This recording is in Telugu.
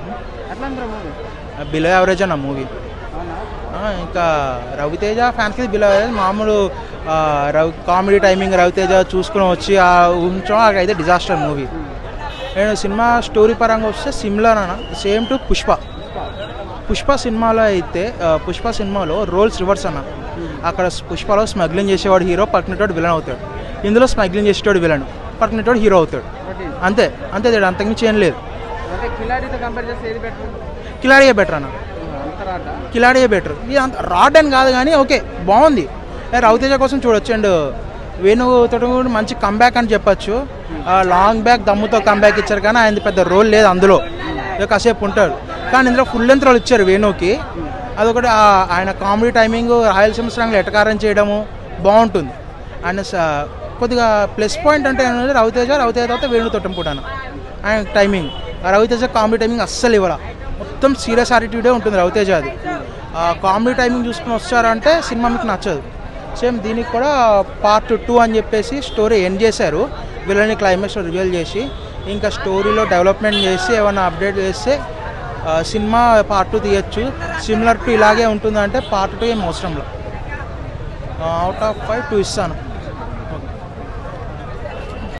ఎట్లా ఉంది మూవీ బిలో యావరేజ్ అన్న మూవీ అవునా ఇంకా రవితేజ ఫ్యాన్స్కి బిలో యావరేజ్ మామూలు ఆ, రవి కామెడీ టైమింగ్ రవితేజ చూసుకుని వచ్చి ఆ ఉంచడం అయితే డిజాస్టర్ మూవీ నేను సినిమా స్టోరీ పరంగా వస్తే సిమిలర్ అన్న సేమ్ టు పుష్ప పుష్ప సినిమాలో అయితే ఆ, పుష్ప సినిమాలో రోల్స్ రివర్స్ అన్న అక్కడ పుష్పలో స్మగ్లింగ్ చేసేవాడు హీరో పక్కనటోడు విలన్ అవుతాడు ఇందులో స్మగ్లింగ్ చేసేటోడు విలన్ పక్కనటోడు హీరో అవుతాడు ఒకటి అంతే అంతే తేడా అంతకుమించి ఏం లేదు అంటే కిలాడితో కంపేర్ చేస్తే ఏది బెటర్ కిలాడియే బెటర్ అన్న అంత రాట కిలాడియే బెటర్ ఇది అంత రాడ్ అని కాదు కానీ ఓకే బాగుంది ఏ, రవితేజ కోసం చూడొచ్చు అండ్ వేణుతో కూడా మంచి కంబ్యాక్ అని చెప్పొచ్చు ఆ, లాంగ్ బ్యాక్ దమ్ముతో కంబ్యాక్ ఇచ్చారు కానీ ఆయన పెద్ద రోల్ లేదు అందులో ఇక కాసేపు ఉంటాడు కానీ ఇందులో ఫుల్ లెంత్ రోల్ ఇచ్చారు వేణుకి అదొకటి ఆ, ఆయన కామెడీ టైమింగ్ రాయలసీమ సాంగ్లు ఎటకారం చేయడము బాగుంటుంది ఆయన స- కొద్దిగా ప్లస్ పాయింట్ అంటే ఏంటంటే రవితేజ రవితేజ తర్వాత వేణు తొట్టంపుటాను ఆయన టైమింగ్ ఆ రవితేజ కామెడీ టైమింగ్ అస్సలు ఇవ్వాల మొత్తం సీరియస్ యాటిట్యూడే ఉంటుంది రవితేజ అది ఆ కామెడీ టైమింగ్ చూసుకుని వచ్చారంటే సినిమా మీకు నచ్చదు సేమ్ దీనికి కూడా పార్ట్ టూ అని చెప్పేసి స్టోరీ ఎండ్ చేశారు విలన్ని క్లైమాక్స్ రివీల్ చేసి ఇంకా స్టోరీలో డెవలప్మెంట్ చేసి ఏమైనా అప్డేట్ చేస్తే ఆ, సినిమా పార్ట్ టూ తీయచ్చు సిమిలర్ టు ఇలాగే ఉంటుందంటే పార్ట్ టూ ఏం అవసరం లేదు అవుట్ ఆఫ్ ఫైవ్ టూ ఇస్తాను